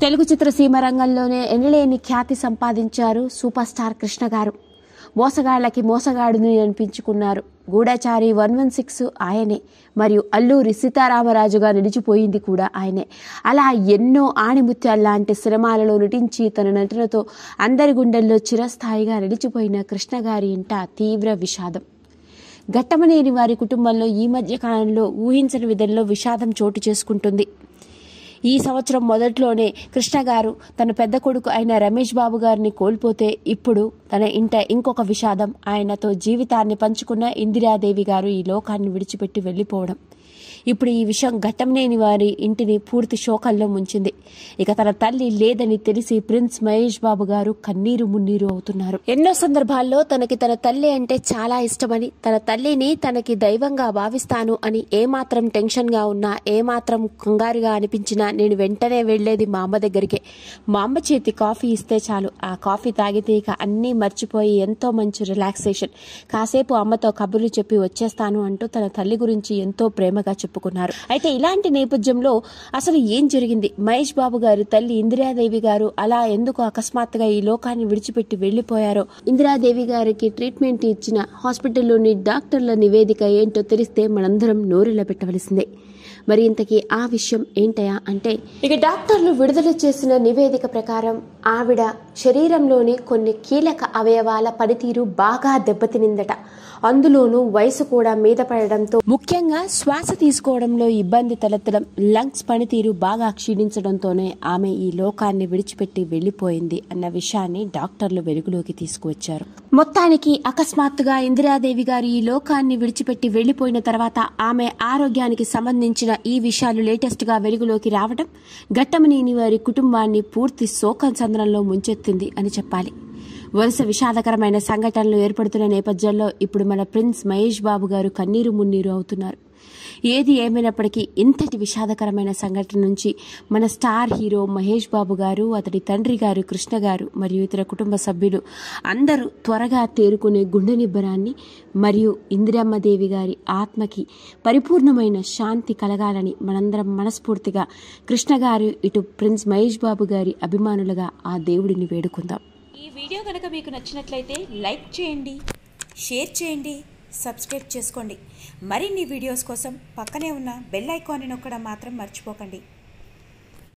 తెలుగు చిత్రసీమ రంగంలోనే ఎనలేని ఖ్యాతి సంపాదించారు సూపర్ స్టార్ కృష్ణ గారు మోసగాళ్లకి మోసగాడుని అనిపించుకున్నారు గూఢచారి వన్ వన్ సిక్స్ ఆయనే మరియు అల్లూరి సీతారామరాజుగా నిలిచిపోయింది కూడా ఆయనే అలా ఎన్నో ఆణిముత్యాల్లాంటి సినిమాలలో నటించి తన నటనతో అందరి గుండెల్లో చిరస్థాయిగా నిలిచిపోయిన కృష్ణ గారి ఇంట తీవ్ర విషాదం ఘట్టమనేని వారి కుటుంబంలో ఈ మధ్య కాలంలో ఊహించని విధంలో విషాదం చోటు చేసుకుంటుంది ఈ సంవత్సరం మొదట్లోనే కృష్ణ గారు తన పెద్ద కొడుకు అయిన రమేష్ బాబు గారిని కోల్పోతే ఇప్పుడు తన ఇంట ఇంకొక విషాదం ఆయనతో జీవితాన్ని పంచుకున్న ఇందిరాదేవి గారు ఈ లోకాన్ని విడిచిపెట్టి వెళ్ళిపోవడం ఇప్పుడు ఈ విషయం ఘట్టంనేని వారి ఇంటిని పూర్తి శోకంలో ముంచింది ఇక తన తల్లి లేదని తెలిసి ప్రిన్స్ మహేష్ బాబు గారు కన్నీరు మున్నీరు అవుతున్నారు ఎన్నో సందర్భాల్లో తనకి తన తల్లి అంటే చాలా ఇష్టమని తన తల్లిని తనకి దైవంగా భావిస్తాను అని ఏమాత్రం టెన్షన్ గా ఉన్నా ఏమాత్రం కంగారుగా అనిపించినా నేను వెంటనే వెళ్లేది మా అమ్మ దగ్గరికే మా అమ్మ చేతి కాఫీ ఇస్తే చాలు ఆ కాఫీ తాగితే ఇక అన్నీ మర్చిపోయి ఎంతో మంచి రిలాక్సేషన్ కాసేపు అమ్మతో కబుర్లు చెప్పి వచ్చేస్తాను అంటూ తన తల్లి గురించి ఎంతో ప్రేమగా చెప్పుకున్నారు అయితే ఇలాంటి నేపథ్యంలో అసలు ఏం జరిగింది మహేష్ బాబు గారు తల్లి ఇందిరాదేవి గారు అలా ఎందుకు అకస్మాత్తుగా ఈ లోకాన్ని విడిచిపెట్టి వెళ్లిపోయారో ఇందిరాదేవి గారికి ట్రీట్మెంట్ ఇచ్చిన హాస్పిటల్లోని డాక్టర్ల నివేదిక ఏంటో తెలిస్తే మనందరం నోరెళ్ళ పెట్టవలసిందే మరి ఇంతకీ ఆ విషయం ఏంటయా అంటే ఇక డాక్టర్లు విడుదల చేసిన నివేదిక ప్రకారం ఆవిడ శరీరంలోని కొన్ని కీలక అవయవాల పనితీరు బాగా దెబ్బతినిందట అందులోనూ వయసు కూడా మీద పడడంతో ముఖ్యంగా శ్వాస తీసుకోవడంలో ఇబ్బంది తలెత్తడం లంగ్స్ పనితీరు బాగా క్షీణించడంతోనే ఆమె ఈ లోకాన్ని విడిచిపెట్టి వెళ్లిపోయింది అన్న విషయాన్ని డాక్టర్లు వెలుగులోకి తీసుకువచ్చారు మొత్తానికి అకస్మాత్తుగా ఇందిరాదేవి గారు ఈ లోకాన్ని విడిచిపెట్టి వెళ్లిపోయిన తర్వాత ఆమె ఆరోగ్యానికి సంబంధించిన ఈ విషయాలు లేటెస్ట్ గా వెలుగులోకి రావడం ఘట్టమనేని వారి కుటుంబాన్ని పూర్తి శోకం చంద్రంలో ముంచెత్తింది అని చెప్పాలి వరుస విషాదకరమైన సంఘటనలు ఏర్పడుతున్న నేపథ్యంలో ఇప్పుడు మన ప్రిన్స్ మహేష్ బాబు గారు కన్నీరు మున్నీరు అవుతున్నారు ఏది ఏమైనప్పటికీ ఇంతటి విషాదకరమైన సంఘటన నుంచి మన స్టార్ హీరో మహేష్ బాబు గారు అతడి తండ్రి గారు కృష్ణ గారు మరియు ఇతర కుటుంబ సభ్యులు అందరూ త్వరగా తేరుకునే గుండె నిబ్బరాన్ని మరియు ఇందిరమ్మదేవి గారి ఆత్మకి పరిపూర్ణమైన శాంతి కలగాలని మనందరం మనస్ఫూర్తిగా కృష్ణ గారు ఇటు ప్రిన్స్ మహేష్ బాబు గారి అభిమానులుగా ఆ దేవుడిని వేడుకుందాం ఈ వీడియో కనుక మీకు నచ్చినట్లయితే లైక్ చేయండి షేర్ చేయండి సబ్స్క్రైబ్ చేసుకోండి మరిన్ని వీడియోస్ కోసం పక్కనే ఉన్న బెల్ ఐకాన్ని నొక్కడం మాత్రం మర్చిపోకండి